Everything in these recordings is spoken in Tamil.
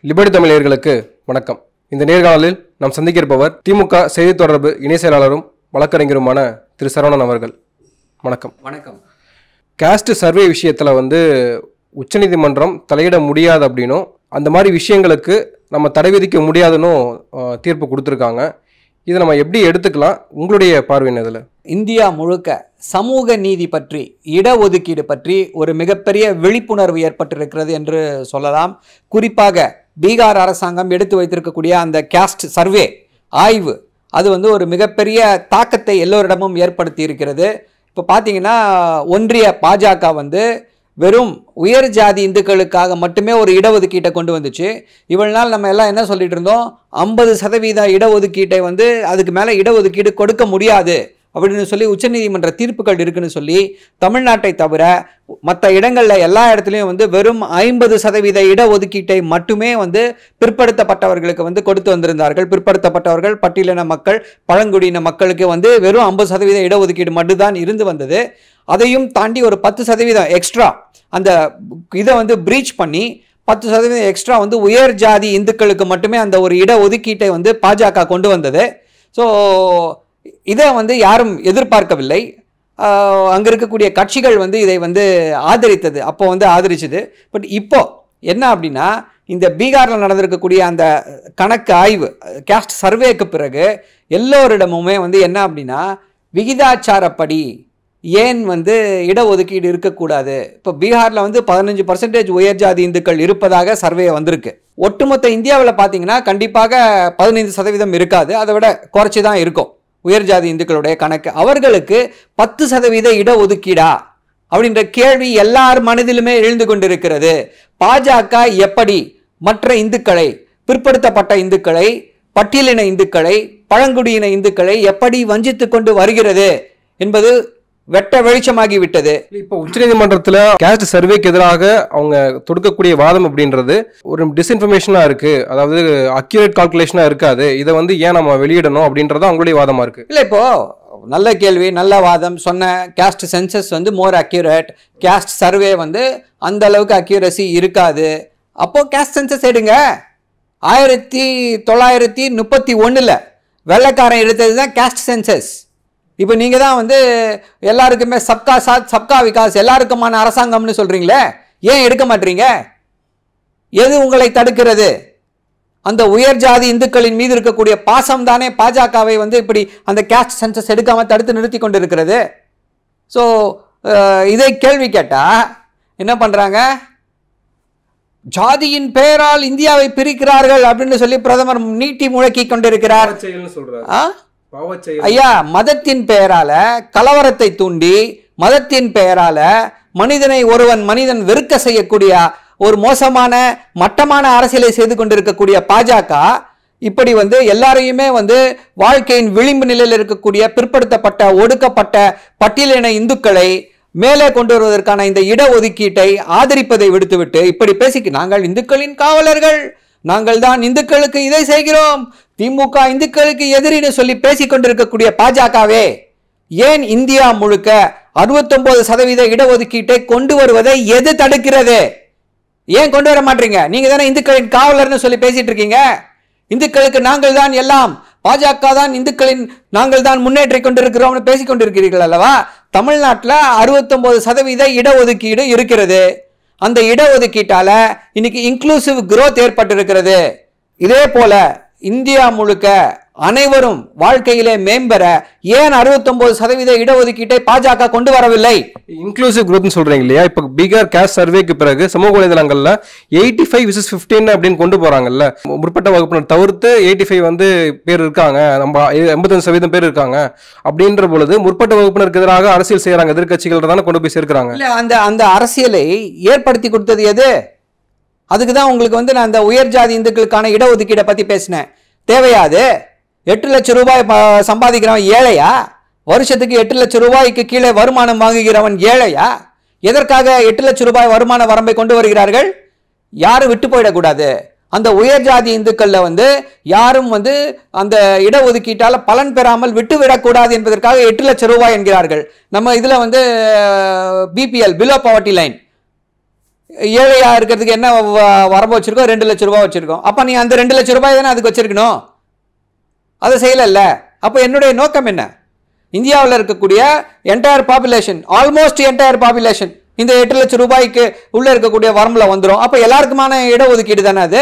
லிபர்டி தமிழர்களுக்கு வணக்கம் இந்த நேர்காணலில் நாம் சந்திக்க இருப்பவர் திமுக செய்தி தொடர்பு இணை செயலாளரும் வழக்கறிஞருமான திரு சரவணன் அவர்கள் வணக்கம் வணக்கம் காஸ்ட் சர்வே விஷயத்தில் வந்து உச்சநீதிமன்றம் தலையிட முடியாது அப்படின்னும் அந்த மாதிரி விஷயங்களுக்கு நம்ம தடை விதிக்க முடியாதுன்னும் அஹ், தீர்ப்பு கொடுத்துருக்காங்க இதை நம்ம எப்படி எடுத்துக்கலாம் உங்களுடைய பார்வை என்ன இதில் இந்தியா முழுக்க சமூக நீதி பற்றி இடஒதுக்கீடு பற்றி ஒரு மிகப்பெரிய விழிப்புணர்வு ஏற்பட்டிருக்கிறது என்று சொல்லலாம் குறிப்பாக பீகார் அரசாங்கம் எடுத்து வைத்திருக்கக்கூடிய அந்த கேஸ்ட் சர்வே ஆய்வு அது வந்து ஒரு மிகப்பெரிய தாக்கத்தை எல்லோரிடமும் ஏற்படுத்தி இருக்கிறது இப்போ பார்த்தீங்கன்னா ஒன்றிய பாஜக வந்து வெறும் உயர் ஜாதி இந்துக்களுக்காக மட்டுமே ஒரு இடஒதுக்கீட்டை கொண்டு வந்துச்சு இவ்வளவு நாள் நம்ம எல்லாம் என்ன சொல்லிட்டு இருந்தோம் ஐம்பது சதவீத இடஒதுக்கீட்டை வந்து அதுக்கு மேலே இடஒதுக்கீடு கொடுக்க முடியாது அப்படின்னு சொல்லி உச்சநீதிமன்ற தீர்ப்புகள் இருக்குன்னு சொல்லி தமிழ்நாட்டை தவிர மற்ற இடங்களில் எல்லா இடத்துலையும் வந்து வெறும் ஐம்பது சதவீத இடஒதுக்கீட்டை மட்டுமே வந்து பிற்படுத்தப்பட்டவர்களுக்கு வந்து கொடுத்து வந்திருந்தார்கள் பிற்படுத்தப்பட்டவர்கள் பட்டியலின மக்கள் பழங்குடியின மக்களுக்கு வந்து வெறும் ஐம்பது சதவீத இடஒதுக்கீடு மட்டும்தான் இருந்து வந்தது அதையும் தாண்டி ஒரு பத்து சதவீதம் எக்ஸ்ட்ரா அந்த இதை வந்து பிரீச் பண்ணி பத்து சதவீதம் எக்ஸ்ட்ரா வந்து உயர் ஜாதி இந்துக்களுக்கு மட்டுமே அந்த ஒரு இட ஒதுக்கீட்டை வந்து பாஜக கொண்டு வந்தது ஸோ இதை வந்து யாரும் எதிர்பார்க்கவில்லை ஆஹ் அங்க இருக்கக்கூடிய கட்சிகள் வந்து இதை வந்து ஆதரித்தது அப்போ வந்து ஆதரிச்சது பட் இப்போ என்ன அப்படின்னா இந்த பீகாரில் நடந்திருக்கக்கூடிய அந்த கணக்கு ஆய்வு கேஸ்ட் சர்வேக்கு பிறகு எல்லோரிடமுமே வந்து என்ன அப்படின்னா விகிதாச்சாரப்படி ஏன் வந்து இடஒதுக்கீடு இருக்கக்கூடாது இப்போ பீகாரில் வந்து பதினஞ்சு பர்சன்டேஜ் உயர்ஜாதி இந்துக்கள் இருப்பதாக சர்வே வந்திருக்கு ஒட்டுமொத்த இந்தியாவில் பார்த்தீங்கன்னா கண்டிப்பாக பதினைந்து சதவீதம் இருக்காது அதை விட குறைச்சி தான் இருக்கும் உயர்ஜாதி இந்துக்களுடைய கணக்கு அவர்களுக்கு பத்து சதவீத இடஒதுக்கீடா அப்படின்ற கேள்வி எல்லார் மனதிலுமே எழுந்து கொண்டிருக்கிறது பாஜக எப்படி மற்ற இந்துக்களை பிற்படுத்தப்பட்ட இந்துக்களை பட்டியலின இந்துக்களை பழங்குடியின இந்துக்களை எப்படி வஞ்சித்து கொண்டு வருகிறது என்பது வெட்ட வெளிச்சமாகி விட்டது இப்போ உச்சநீதிமன்றத்தில் கேஸ்ட் சர்வேக்கு எதிராக அவங்க தொடுக்கக்கூடிய வாதம் அப்படின்றது ஒரு டிஸ்இன்ஃபர்மேஷனாக இருக்கு அதாவது அக்யூரேட் கால்குலேஷனாக இருக்காது இதை வந்து ஏன் நம்ம வெளியிடணும் அப்படின்றது அவங்களுடைய வாதமா இருக்கு இல்லை இப்போ நல்ல கேள்வி நல்ல வாதம் சொன்ன கேஸ்ட் சென்சஸ் வந்து மோர் அக்யூரேட் கேஸ்ட் சர்வே வந்து அந்த அளவுக்கு அக்யூரசி இருக்காது அப்போ கேஸ்ட் சென்சஸ் எடுங்க ஆயிரத்தி தொள்ளாயிரத்தி முப்பத்தி ஒன்றில் வெள்ளைக்காரன் எடுத்தது தான் கேஸ்ட் சென்சஸ் இப்போ நீங்கள் தான் வந்து எல்லாருக்குமே சப்கா சாத் சப்கா விகாஸ் எல்லாருக்குமான அரசாங்கம்னு சொல்கிறீங்களே ஏன் எடுக்க மாட்டீங்க எது உங்களை தடுக்கிறது அந்த உயர் ஜாதி இந்துக்களின் மீது இருக்கக்கூடிய பாசம் தானே பாஜகவை வந்து இப்படி அந்த கேஸ்ட் சென்சஸ் எடுக்காம தடுத்து நிறுத்தி கொண்டிருக்கிறது ஸோ இதை கேள்வி கேட்டா என்ன பண்றாங்க ஜாதியின் பெயரால் இந்தியாவை பிரிக்கிறார்கள் அப்படின்னு சொல்லி பிரதமர் நீட்டி முழக்கி கொண்டிருக்கிறார் சொல்றாரு ஆ? பாவச்செயல் ஐயா மதத்தின் பெயரால கலவரத்தை தூண்டி மதத்தின் பெயரால மனிதனை ஒருவன் மனிதன் வெறுக்க செய்யக்கூடிய ஒரு மோசமான மட்டமான அரசியலை செய்து கொண்டிருக்கக்கூடிய பாஜக இப்படி வந்து எல்லாரையுமே வந்து வாழ்க்கையின் விளிம்பு நிலையில் இருக்கக்கூடிய பிற்படுத்தப்பட்ட ஒடுக்கப்பட்ட பட்டியலின இந்துக்களை மேலே கொண்டு வருவதற்கான இந்த இடஒதுக்கீட்டை ஆதரிப்பதை விடுத்துவிட்டு இப்படி பேசிக்கு நாங்கள் இந்துக்களின் காவலர்கள் நாங்கள் தான் இந்துக்களுக்கு இதை செய்கிறோம் திமுக இந்துக்களுக்கு எதிரின்னு சொல்லி பேசிக் கொண்டிருக்கக்கூடிய பாஜகவே ஏன் இந்தியா முழுக்க 69% சதவீத இடஒதுக்கீட்டை கொண்டு வருவதை எது தடுக்கிறது ஏன் கொண்டு வர மாட்டீங்க நீங்க தானே இந்துக்களின் காவலர்னு சொல்லி பேசிட்டு இருக்கீங்க இந்துக்களுக்கு நாங்கள் தான் எல்லாம் பாஜக தான் இந்துக்களின் நாங்கள் தான் முன்னேற்றி கொண்டிருக்கிறோம்னு பேசிக் கொண்டிருக்கிறீர்கள் அல்லவா தமிழ்நாட்டில் 69% சதவீத இடஒதுக்கீடு இருக்கிறது அந்த இடஒதுக்கீட்டால இன்னைக்கு இன்க்ளூசிவ் growth ஏற்பட்டிருக்கிறது இதே போல இந்தியா முழுக்க அனைவரும் வாழ்க்கையிலே மேம்பெற ஏன் 69% சதவீத இடஒதுக்கீட்டை பாஜக கொண்டு வரவில்லை இன்க்ளூசிவ் குரோத்னு சொல்றீங்க இல்லையா இப்போ பீகார் கேஸ்ட் சர்வேக்கு பிறகு சமூக வலைதளங்கள்ல எயிட்டி ஃபைவ் விசஸ் ஃபிஃப்டீன் அப்படின்னு கொண்டு போறாங்கல்ல முற்பட்ட வகுப்பினர் தவிர்த்து எயிட்டி ஃபைவ் வந்து பேர் இருக்காங்க நம்ம எண்பத்தஞ்சு சதவீதம் பேர் இருக்காங்க அப்படின்ற பொழுது முற்பட்ட வகுப்பினருக்கு எதிராக அரசியல் செய்யறாங்க எதிர்க்கட்சிகள் தானே கொண்டு போய் சேர்க்கிறாங்க இல்ல அந்த அந்த அரசியலை ஏற்படுத்தி கொடுத்தது எது அதுக்கு தான் உங்களுக்கு வந்து நான் அந்த உயர் ஜாதி இந்துக்களுக்கான இடஒதுக்கீடை பத்தி பேசினேன் தேவையாது எட்டு லட்சம் ரூபாய் ப- சம்பாதிக்கிறவன் ஏழையா வருஷத்துக்கு எட்டு லட்சம் ரூபாய்க்கு கீழே வருமானம் வாங்குகிறவன் ஏழையா எதற்காக எட்டு லட்சம் ரூபாய் வருமான வரம்பை கொண்டு வருகிறார்கள் யாரும் விட்டு போயிடக்கூடாது அந்த உயர் ஜாதி இந்துக்கள்ல வந்து யாரும் வந்து அந்த இடஒதுக்கீட்டால பலன் பெறாமல் விட்டு விடக்கூடாது என்பதற்காக எட்டு லட்சம் ரூபாய் என்கிறார்கள் நம்ம இதுல வந்து பிபிஎல் பிலோ பவர்ட்டி லைன் ஏழையா இருக்கிறதுக்கு என்ன வ- வரம்பு வச்சிருக்கோம் ரெண்டு லட்ச ரூபாய் வச்சிருக்கோம் அப்போ நீ அந்த ரெண்டு லட்ச ரூபாய் தானே அதுக்கு வச்சிருக்கணும் அதை செய்யலைல்ல அப்போ என்னுடைய நோக்கம் என்ன இந்தியாவில் இருக்கக்கூடிய entire population almost entire population இந்த எட்டு லட்சம் ரூபாய்க்கு உள்ள இருக்கக்கூடிய வரம்பில் வந்துடும் அப்போ எல்லாருக்குமான இடஒதுக்கீடு தானே அது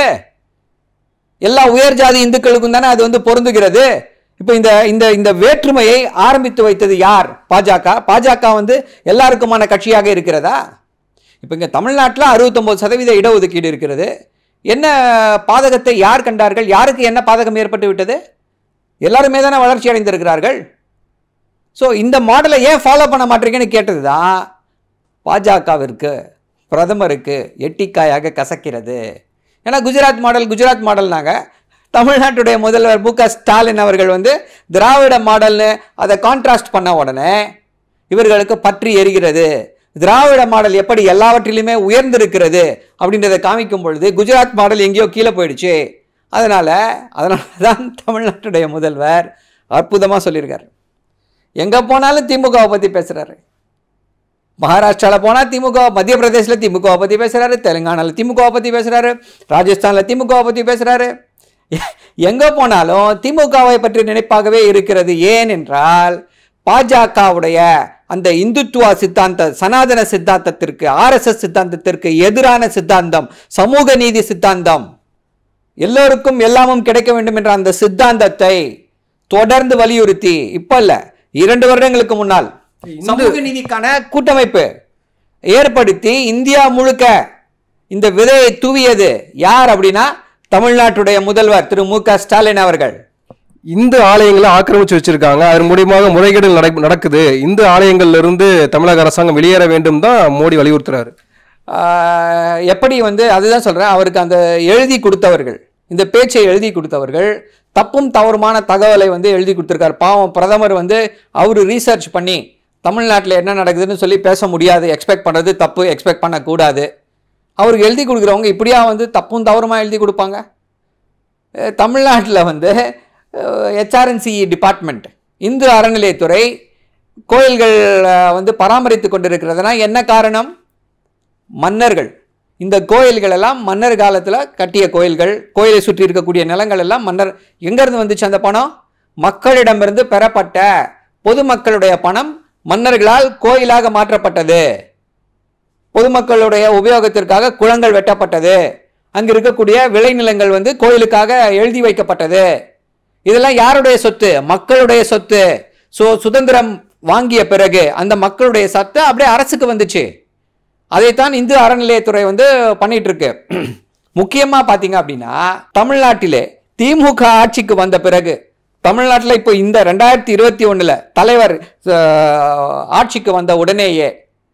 எல்லா உயர் ஜாதி இந்துக்களுக்கும் தானே அது வந்து பொருந்துகிறது இப்போ இந்த இந்த இந்த வேற்றுமையை ஆரம்பித்து வைத்தது யார் பாஜக பாஜக வந்து எல்லாருக்குமான கட்சியாக இருக்கிறதா இப்போ இங்கே தமிழ்நாட்டில் அறுபத்தொம்போது சதவீத இடஒதுக்கீடு இருக்கிறது என்ன பாதகத்தை யார் கண்டார்கள் யாருக்கு என்ன பாதகம் ஏற்பட்டு விட்டது எல்லாருமே தானே வளர்ச்சி அடைந்திருக்கிறார்கள் ஸோ இந்த மாடலை ஏன் ஃபாலோ பண்ண மாட்டீங்கன்னு கேட்டது தான் பாஜகவிற்கு பிரதமருக்கு எட்டிக்காயாக கசக்கிறது ஏன்னா குஜராத் மாடல் குஜராத் மாடல்னாங்க தமிழ்நாட்டுடைய முதல்வர் மு க ஸ்டாலின் அவர்கள் வந்து திராவிட மாடல்னு அதை கான்ட்ராஸ்ட் பண்ண உடனே இவர்களுக்கு பற்றி எரிகிறது திராவிட மாடல் எப்படி எல்லாவற்றிலுமே உயர்ந்திருக்கிறது அப்படின்றத காமிக்கும் பொழுது குஜராத் மாடல் எங்கேயோ கீழே போயிடுச்சு அதனால அதனால தான் தமிழ்நாட்டுடைய முதல்வர் அற்புதமாக சொல்லியிருக்காரு எங்கே போனாலும் திமுகவை பற்றி பேசுகிறாரு மகாராஷ்டிராவில் போனால் திமுக மத்திய பிரதேசில் திமுகவை பற்றி பேசுகிறாரு தெலுங்கானாவில் திமுகவை பற்றி பேசுகிறாரு ராஜஸ்தானில் திமுகவை பற்றி பேசுகிறாரு எங்கே போனாலும் திமுகவை பற்றி நினைப்பாகவே இருக்கிறது ஏன் என்றால் பாஜகவுடைய அந்த இந்துத்துவா சித்தாந்த சனாதன சித்தாந்தத்திற்கு ஆர்எஸ்எஸ் சித்தாந்தத்திற்கு எதிரான சித்தாந்தம் சமூக நீதி சித்தாந்தம் எல்லோருக்கும் எல்லாமும் கிடைக்க வேண்டும் என்ற அந்த சித்தாந்தத்தை தொடர்ந்து வலியுறுத்தி இப்ப இல்ல இரண்டு வருடங்களுக்கு முன்னால் சமூக நீதிக்கான கூட்டமைப்பு ஏற்படுத்தி இந்தியா முழுக்க இந்த விதையை தூவியது யார் அப்படின்னா தமிழ்நாட்டுடைய முதல்வர் திரு மு க ஸ்டாலின் அவர்கள் இந்து ஆலயங்களை ஆக்கிரமிச்சு வச்சிருக்காங்க அதன் மூலியமாக முறைகேடுகள் நடக்- நடக்குது இந்து ஆலயங்கள்ல இருந்து தமிழக அரசாங்கம் வெளியேற வேண்டும் தான் மோடி வலியுறுத்துறாரு ஆஹ், எப்படி வந்து அதுதான் சொல்றேன் அவருக்கு அந்த எழுதி கொடுத்தவர்கள் இந்த பேச்சை எழுதி கொடுத்தவர்கள் தப்பும் தவறுமான தகவலை வந்து எழுதி கொடுத்துருக்காரு பாவம் பிரதமர் வந்து அவர் ரீசர்ச் பண்ணி தமிழ்நாட்டில் என்ன நடக்குதுன்னு சொல்லி பேச முடியாது எக்ஸ்பெக்ட் பண்ணுறது தப்பு எக்ஸ்பெக்ட் பண்ணக்கூடாது அவருக்கு எழுதி கொடுக்குறவங்க இப்படியா வந்து தப்பும் தவறுமா எழுதி கொடுப்பாங்க தமிழ்நாட்டில் வந்து ஹெச்ஆர்என்சி டிபார்ட்மெண்ட் இந்து அறநிலையத்துறை கோயில்கள் அஹ், வந்து பராமரித்து கொண்டிருக்கிறதுனா என்ன காரணம் மன்னர்கள் இந்த கோயில்கள் எல்லாம் மன்னர் காலத்தில் கட்டிய கோயில்கள் கோயிலை சுற்றி இருக்கக்கூடிய நிலங்கள் எல்லாம் மன்னர் எங்கேருந்து வந்துச்சு அந்த பணம் மக்களிடமிருந்து பெறப்பட்ட பொதுமக்களுடைய பணம் மன்னர்களால் கோயிலாக மாற்றப்பட்டது பொதுமக்களுடைய உபயோகத்திற்காக குளங்கள் வெட்டப்பட்டது அங்கு இருக்கக்கூடிய விளைநிலங்கள் வந்து கோயிலுக்காக எழுதி வைக்கப்பட்டது இதெல்லாம் யாருடைய சொத்து மக்களுடைய சொத்து ஸோ சுதந்திரம் வாங்கிய பிறகு அந்த மக்களுடைய சத்து அப்படியே அரசுக்கு வந்துச்சு அதைத்தான் இந்து அறநிலையத்துறை வந்து பண்ணிட்டு இருக்கு முக்கியமா பாத்தீங்க அப்படின்னா தமிழ்நாட்டிலே திமுக ஆட்சிக்கு வந்த பிறகு தமிழ்நாட்டில் இப்போ இந்த ரெண்டாயிரத்தி இருபத்தி ஒண்ணுல தலைவர் அஹ், ஆட்சிக்கு வந்த உடனேயே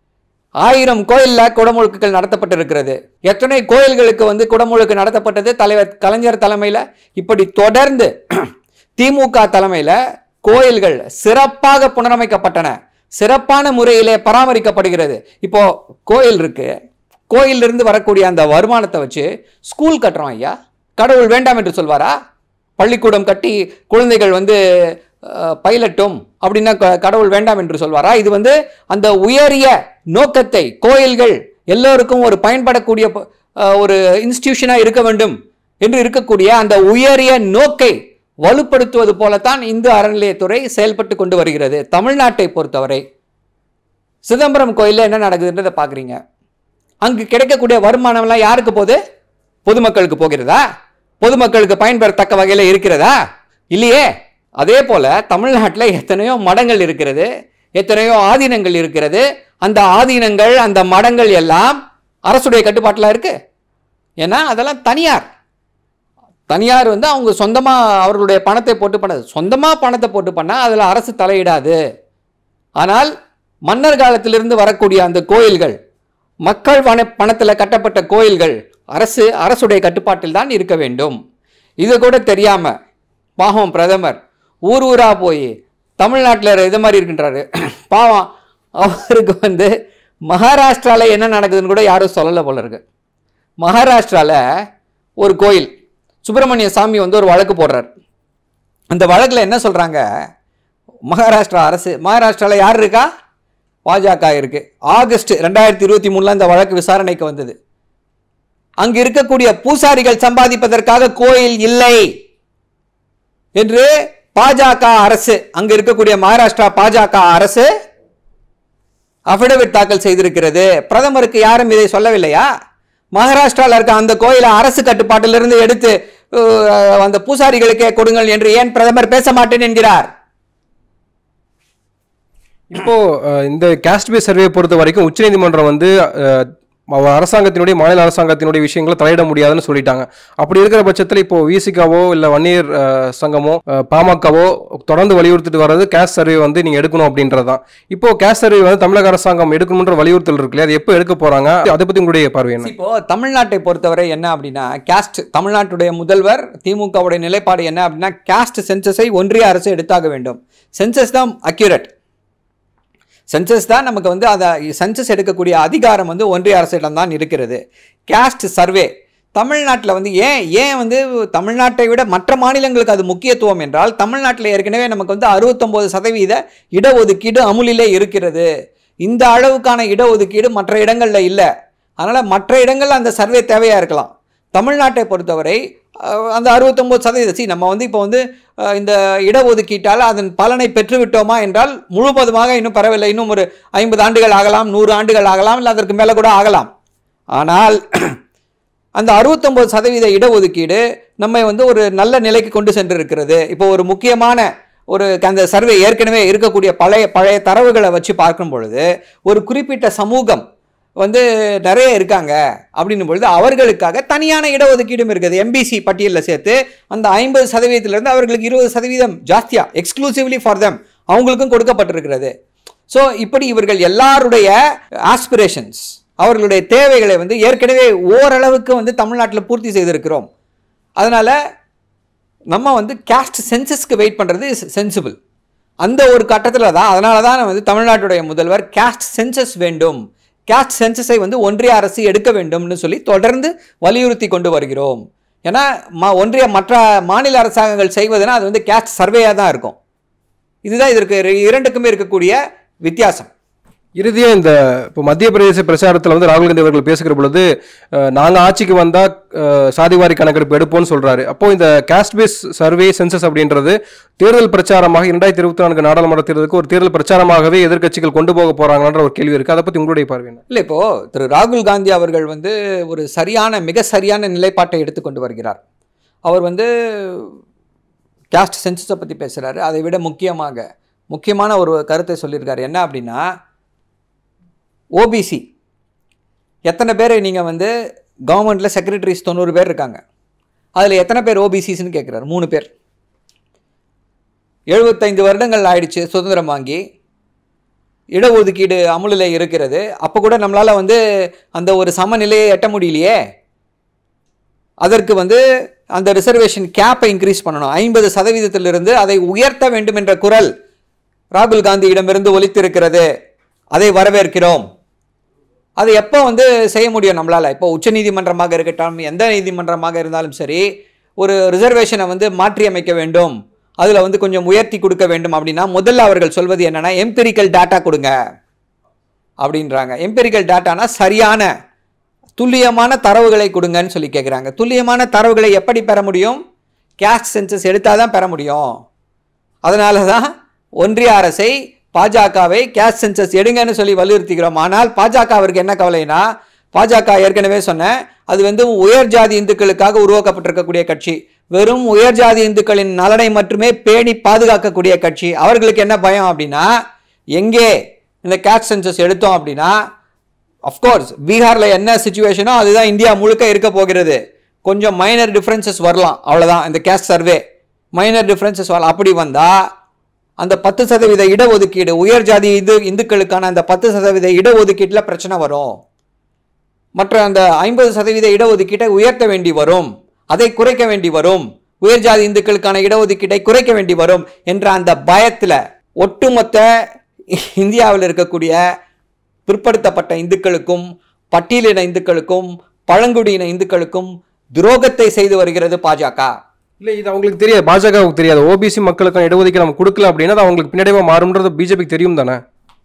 ஆயிரம் கோயில்ல குடமுழுக்குகள் நடத்தப்பட்டிருக்கிறது எத்தனை கோயில்களுக்கு வந்து குடமுழுக்கு நடத்தப்பட்டது தலைவர் கலைஞர் தலைமையில இப்படி தொடர்ந்து திமுக தலைமையில கோயில்கள் சிறப்பாக புனரமைக்கப்பட்டன சிறப்பான முறையிலே பராமரிக்கப்படுகிறது இப்போ கோயில் இருக்கு கோயிலிருந்து வரக்கூடிய அந்த வருமானத்தை வச்சு ஸ்கூல் கட்டுறோம் ஐயா கடவுள் வேண்டாம் என்று சொல்வாரா பள்ளிக்கூடம் கட்டி குழந்தைகள் வந்து அஹ், பயிலட்டும் அப்படின்னா க- கடவுள் வேண்டாம் என்று சொல்வாரா இது வந்து அந்த உயரிய நோக்கத்தை கோயில்கள் எல்லோருக்கும் ஒரு பயன்படக்கூடிய ப- அஹ், ஒரு இன்ஸ்டிடியூஷனாக இருக்க வேண்டும் என்று இருக்கக்கூடிய அந்த உயரிய நோக்கை வலுப்படுத்துவது போலத்தான் இந்து அறநிலையத்துறை செயல்பட்டு கொண்டு வருகிறது தமிழ்நாட்டை பொறுத்தவரை சிதம்பரம் கோயிலில் என்ன நடக்குதுன்றதை பார்க்குறீங்க அங்கு கிடைக்கக்கூடிய வருமானம்லாம் யாருக்கு போகுது பொதுமக்களுக்கு போகிறதா பொதுமக்களுக்கு பயன்பெறத்தக்க வகையில் இருக்கிறதா இல்லையே அதே போல தமிழ்நாட்டில் எத்தனையோ மடங்கள் இருக்கிறது எத்தனையோ ஆதீனங்கள் இருக்கிறது அந்த ஆதீனங்கள் அந்த மடங்கள் எல்லாம் அரசுடைய கட்டுப்பாட்டில் இருக்கு ஏன்னா அதெல்லாம் தனியார் தனியார் வந்து அவங்க சொந்தமாக அவர்களுடைய பணத்தை போட்டு பண்ணது சொந்தமாக பணத்தை போட்டு பண்ணால் அதில் அரசு தலையிடாது ஆனால் மன்னர் காலத்திலிருந்து வரக்கூடிய அந்த கோயில்கள் மக்கள் பண பணத்தில் கட்டப்பட்ட கோயில்கள் அரசு அரசுடைய கட்டுப்பாட்டில் தான் இருக்க வேண்டும் இது கூட தெரியாம பாவம் பிரதமர் ஊர் ஊரா போய் தமிழ்நாட்டில் இது மாதிரி இருக்கின்றாரு பாவம் அவருக்கு வந்து மகாராஷ்டிரால என்ன நடக்குதுன்னு கூட யாரும் சொல்லலை போல இருக்கு மகாராஷ்டிரால ஒரு கோயில் சுப்பிரமணிய சாமி வந்து ஒரு வழக்கு போடுறார் அந்த வழக்கில் என்ன சொல்கிறாங்க மகாராஷ்டிரா அரசு மகாராஷ்டிராவில் யார் இருக்கா பாஜக இருக்கு ஆகஸ்ட் ரெண்டாயிரத்தி இருபத்தி மூணுல இந்த வழக்கு விசாரணைக்கு வந்தது அங்கு இருக்கக்கூடிய பூசாரிகள் சம்பாதிப்பதற்காக கோயில் இல்லை என்று பாஜக அரசு அங்கு இருக்கக்கூடிய மகாராஷ்டிரா பாஜக அரசு அபிடவிட் தாக்கல் செய்திருக்கிறது பிரதமருக்கு யாரும் இதை சொல்லவில்லையா மகாராஷ்டிராவில் இருக்க அந்த கோயிலை அரசு கட்டுப்பாட்டிலிருந்து எடுத்து அஹ், அந்த பூசாரிகளுக்கே கொடுங்கள் என்று ஏன் பிரதமர் பேச மாட்டேன் என்கிறார் இப்போ அஹ், இந்த காஸ்ட் பேஸ் சர்வே பொறுத்த வரைக்கும் உச்சநீதிமன்றம் வந்து அஹ், அவ- அரசாங்கத்தினுடைய மாநில அரசாங்கத்தினுடைய விஷயங்களை தலையிட முடியாதுன்னு சொல்லிட்டாங்க அப்படி இருக்கிற பட்சத்தில் இப்போ விசிகாவோ இல்லை வன்னியர் அஹ், சங்கமோ அஹ், பாமகவோ தொடர்ந்து வலியுறுத்திட்டு வர்றது கேஸ்ட் சர்வே வந்து நீங்க எடுக்கணும் அப்படின்றதான் இப்போ கேஸ்ட் சர்வே வந்து தமிழக அரசாங்கம் எடுக்கணுன்ற வலியுறுத்தல் இருக்கு இல்லையா அது எப்போ எடுக்க போறாங்க அதை பத்தி உங்களுடைய பார்வை என்ன இப்போ தமிழ்நாட்டை பொறுத்தவரை என்ன அப்படின்னா கேஸ்ட் தமிழ்நாட்டுடைய முதல்வர் திமுகவுடைய நிலைப்பாடு என்ன அப்படின்னா கேஸ்ட் சென்சஸை ஒன்றிய அரசு எடுத்தாக வேண்டும் சென்சஸ் தான் அக்யூரேட் சென்சஸ் தான் நமக்கு வந்து அதை சென்சஸ் எடுக்கக்கூடிய அதிகாரம் வந்து ஒன்றிய அரசிடம் தான் இருக்கிறது கேஸ்ட் சர்வே தமிழ்நாட்டில் வந்து ஏன் ஏன் வந்து தமிழ்நாட்டை விட மற்ற மாநிலங்களுக்கு அது முக்கியத்துவம் என்றால் தமிழ்நாட்டில் ஏற்கனவே நமக்கு வந்து அறுபத்தொம்போது சதவீத இடஒதுக்கீடு அமுலிலே இருக்கிறது இந்த அளவுக்கான இடஒதுக்கீடு மற்ற இடங்களில் இல்லை அதனால் மற்ற இடங்கள்ல அந்த சர்வே தேவையாக இருக்கலாம் தமிழ்நாட்டை பொறுத்தவரை அஹ், அந்த அறுபத்தொம்போது சதவீதம் சி நம்ம வந்து இப்போ வந்து அஹ், இந்த இடஒதுக்கீட்டால் அதன் பலனை பெற்றுவிட்டோமா என்றால் முழுவதுமாக இன்னும் பரவாயில்லை இன்னும் ஒரு ஐம்பது ஆண்டுகள் ஆகலாம் நூறு ஆண்டுகள் ஆகலாம் இல்லை அதற்கு மேலே கூட ஆகலாம் ஆனால் அந்த அறுபத்தொம்போது சதவீத இடஒதுக்கீடு நம்மை வந்து ஒரு நல்ல நிலைக்கு கொண்டு சென்றிருக்கிறது இப்போ ஒரு முக்கியமான ஒரு அந்த சர்வே ஏற்கனவே இருக்கக்கூடிய பழைய பழைய தரவுகளை வச்சு பார்க்கும் பொழுது ஒரு குறிப்பிட்ட சமூகம் வந்து நிறைய இருக்காங்க அப்படின்னும் பொழுது அவர்களுக்காக தனியான இடஒதுக்கீடும் இருக்குது எம்பிசி பட்டியலில் சேர்த்து அந்த ஐம்பது சதவீதத்திலிருந்து அவர்களுக்கு இருபது சதவீதம் ஜாஸ்தியா எக்ஸ்க்ளூசிவ்லி ஃபார் them அவங்களுக்கும் கொடுக்கப்பட்டிருக்கிறது ஸோ இப்படி இவர்கள் எல்லாருடைய ஆஸ்பிரேஷன்ஸ் அவர்களுடைய தேவைகளை வந்து ஏற்கனவே ஓரளவுக்கு வந்து தமிழ்நாட்டில் பூர்த்தி செய்திருக்கிறோம் அதனால் நம்ம வந்து கேஸ்ட் சென்சஸ்க்கு வெயிட் பண்ணுறது சென்சிபிள் அந்த ஒரு கட்டத்தில் தான் அதனால தான் வந்து தமிழ்நாட்டுடைய முதல்வர் கேஸ்ட் சென்சஸ் வேண்டும் கேஸ்ட் சென்சஸை வந்து ஒன்றிய அரசு எடுக்க வேண்டும்னு சொல்லி தொடர்ந்து வலியுறுத்தி கொண்டு வருகிறோம் ஏன்னா ம ஒன்றிய மற்ற மாநில அரசாங்கங்கள் செய்வதுனா அது வந்து கேஸ்ட் சர்வேயாக தான் இருக்கும் இதுதான் இதற்கு இரு- இரண்டுக்குமே இருக்கக்கூடிய வித்தியாசம் இறுதியா இந்த இப்போ மத்திய பிரதேச பிரச்சாரத்தில் வந்து ராகுல் காந்தி அவர்கள் பேசுகிற பொழுது அஹ், நாங்க ஆட்சிக்கு வந்தா அஹ், சாதிவாரி கணக்கெடுப்பு எடுப்போம்னு சொல்றாரு அப்போ இந்த காஸ்ட் பேஸ் சர்வே சென்சஸ் அப்படின்றது தேர்தல் பிரச்சாரமாக இரண்டாயிரத்தி இருபத்தி நான்கு நாடாளுமன்ற தேர்தலுக்கு ஒரு தேர்தல் பிரச்சாரமாகவே எதிர்க்கட்சிகள் கொண்டு போக போறாங்கன்ற ஒரு கேள்வி இருக்கு அதை பத்தி உங்களுடைய பார்வை என்ன இல்லை இப்போ திரு ராகுல் காந்தி அவர்கள் வந்து ஒரு சரியான மிக சரியான நிலைப்பாட்டை எடுத்துக்கொண்டு வருகிறார் அவர் வந்து கேஸ்ட் சென்சஸை பற்றி பேசுகிறாரு அதை விட முக்கியமாக முக்கியமான ஒரு கருத்தை சொல்லியிருக்காரு என்ன அப்படின்னா ஓபிசி எத்தனை பேர் நீங்கள் வந்து கவர்மெண்ட்டில் செக்ரட்டரிஸ் தொண்ணூறு பேர் இருக்காங்க அதில் எத்தனை பேர் ஓபிசிஸ்னு கேட்குறாரு மூணு பேர் எழுபத்தைந்து வருடங்கள் ஆயிடுச்சு சுதந்திரம் வாங்கி இடஒதுக்கீடு அமுலில் இருக்கிறது அப்போ கூட நம்மளால் வந்து அந்த ஒரு சமநிலையை எட்ட முடியலையே அதற்கு வந்து அந்த ரிசர்வேஷன் கேப்பை இன்க்ரீஸ் பண்ணணும் ஐம்பது சதவீதத்திலிருந்து அதை உயர்த்த வேண்டும் என்ற குரல் ராகுல் காந்தியிடமிருந்து ஒலித்திருக்கிறது அதை வரவேற்கிறோம் அது எப்போ வந்து செய்ய முடியும் நம்மளால் இப்போ உச்சநீதிமன்றமாக இருக்கட்டும் எந்த நீதிமன்றமாக இருந்தாலும் சரி ஒரு ரிசர்வேஷனை வந்து மாற்றி அமைக்க வேண்டும் அதில் வந்து கொஞ்சம் உயர்த்தி கொடுக்க வேண்டும் அப்படின்னா முதல்ல அவர்கள் சொல்வது என்னன்னா எம்பெரிக்கல் டேட்டா கொடுங்க அப்படின்றாங்க எம்பெரிக்கல் டேட்டானா சரியான துல்லியமான தரவுகளை கொடுங்கன்னு சொல்லி கேட்குறாங்க துல்லியமான தரவுகளை எப்படி பெற முடியும் கேஸ்ட் சென்சஸ் எடுத்தால் தான் பெற முடியும் அதனால தான் ஒன்றிய அரசை பாஜகவை கேஸ்ட் சென்சஸ் எடுங்கன்னு சொல்லி வலியுறுத்திக்கிறோம் ஆனால் பாஜகவிற்கு என்ன கவலைனா பாஜக ஏற்கனவே சொன்னேன் அது வந்து உயர் ஜாதி இந்துக்களுக்காக உருவாக்கப்பட்டிருக்கக்கூடிய கட்சி வெறும் உயர் ஜாதி இந்துக்களின் நலனை மட்டுமே பேணி பாதுகாக்கக்கூடிய கட்சி அவர்களுக்கு என்ன பயம் அப்படின்னா எங்கே இந்த கேஸ்ட் சென்சஸ் எடுத்தோம் அப்படின்னா அஃப்கோர்ஸ் பீகாரில் என்ன சுச்சுவேஷனோ அதுதான் இந்தியா முழுக்க இருக்க போகிறது கொஞ்சம் மைனர் டிஃப்ரென்சஸ் வரலாம் அவ்வளோதான் இந்த கேஸ்ட் சர்வே மைனர் டிஃப்ரென்சஸ் வரலாம் அப்படி வந்தால் அந்த பத்து சதவீத இடஒதுக்கீடு உயர் ஜாதி இது இந்துக்களுக்கான அந்த பத்து சதவீத இடஒதுக்கீட்டில் பிரச்சனை வரும் மற்ற அந்த ஐம்பது சதவீத இடஒதுக்கீட்டை உயர்த்த வேண்டி வரும் அதை குறைக்க வேண்டி வரும் உயர் ஜாதி இந்துக்களுக்கான இடஒதுக்கீட்டை குறைக்க வேண்டி வரும் என்ற அந்த பயத்தில் ஒட்டுமொத்த இந்தியாவில் இருக்கக்கூடிய பிற்படுத்தப்பட்ட இந்துக்களுக்கும் பட்டியலின இந்துக்களுக்கும் பழங்குடியின இந்துக்களுக்கும் துரோகத்தை செய்து வருகிறது பாஜக இல்ல இது அவங்களுக்கு தெரியாது பாஜகவுக்கு தெரியாது ஓபிசி மக்களுக்கான இடஒதுக்கீடு நம்ம கொடுக்கல அப்படின்னா அது அவங்களுக்கு பின்னாடியே மாறும்ன்றது பிஜேபிக்கு தெரியும் தானே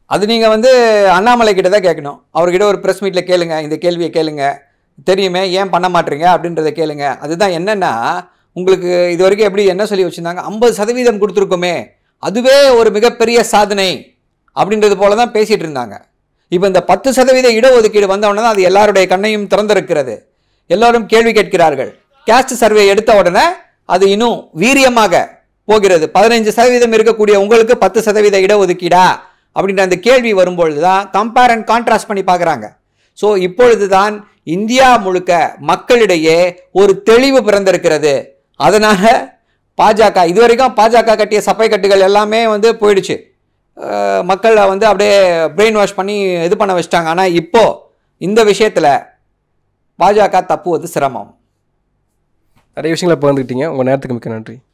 அது நீங்கள் வந்து அண்ணாமலை கிட்ட தான் கேட்கணும் அவர்கிட்ட ஒரு ப்ரெஸ் மீட்டில் கேளுங்க இந்த கேள்வியை கேளுங்க தெரியுமே ஏன் பண்ண மாட்டீங்க அப்படின்றத கேளுங்க அதுதான் என்னென்னா உங்களுக்கு இது வரைக்கும் எப்படி என்ன சொல்லி வச்சுருந்தாங்க ஐம்பது சதவீதம் கொடுத்துருக்கோமே அதுவே ஒரு மிகப்பெரிய சாதனை அப்படின்றது போல தான் பேசிகிட்டு இருந்தாங்க இப்போ இந்த பத்து சதவீத இடஒதுக்கீடு வந்தவுடனே தான் அது எல்லாருடைய கண்ணையும் திறந்திருக்கிறது எல்லாரும் கேள்வி கேட்கிறார்கள் கேஸ்ட் சர்வே எடுத்த உடனே அது இன்னும் வீரியமாக போகிறது பதினைஞ்சு சதவீதம் இருக்கக்கூடிய உங்களுக்கு பத்து சதவீத இடஒதுக்கீடா அப்படின்ற அந்த கேள்வி வரும்பொழுது தான் கம்பேர் அண்ட் கான்ட்ராஸ்ட் பண்ணி பார்க்குறாங்க ஸோ இப்பொழுது தான் இந்தியா முழுக்க மக்களிடையே ஒரு தெளிவு பிறந்திருக்கிறது அதனால் பாஜக இதுவரைக்கும் பாஜக கட்டிய சப்பை கட்டுகள் எல்லாமே வந்து போயிடுச்சு அஹ் மக்களை வந்து அப்படியே பிரெயின் வாஷ் பண்ணி இது பண்ண வச்சிட்டாங்க ஆனால் இப்போ இந்த விஷயத்தில் பாஜக தப்புவது சிரமம் நிறைய விஷயங்களை பகிர்ந்துக்கிட்டீங்க உங்கள் நேரத்துக்கு மிக்க நன்றி